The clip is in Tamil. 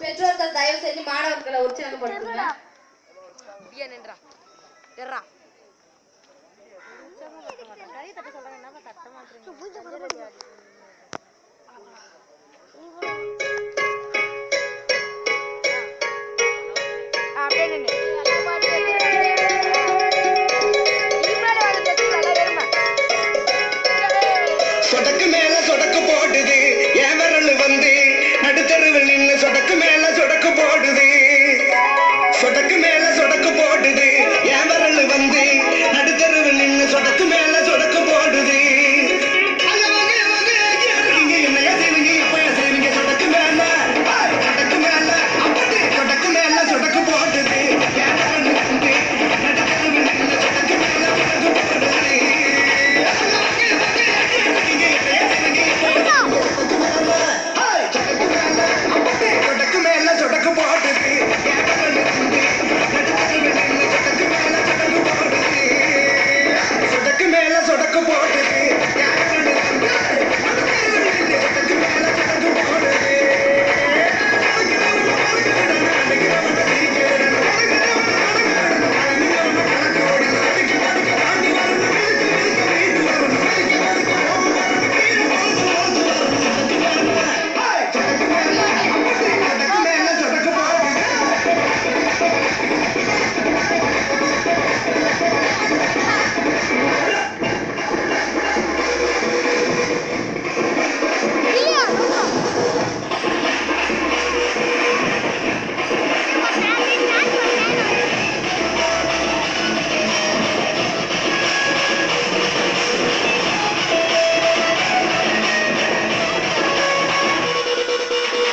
பெற்றோர்கள் தயவு செஞ்சு மாணவர்களை உற்சாகப்படுத்துங்க இங்கே நின்றா தெர்றா ஆ, அப்படியே நின்னு. இனிமேல் வந்து பிரச்சனை இல்லை, வெறுமை. சொடக்கு மேல சொடக்கு போடுது என் விரல் வந்து நடுத்தருவில் நின்னு சொடக்கு மேல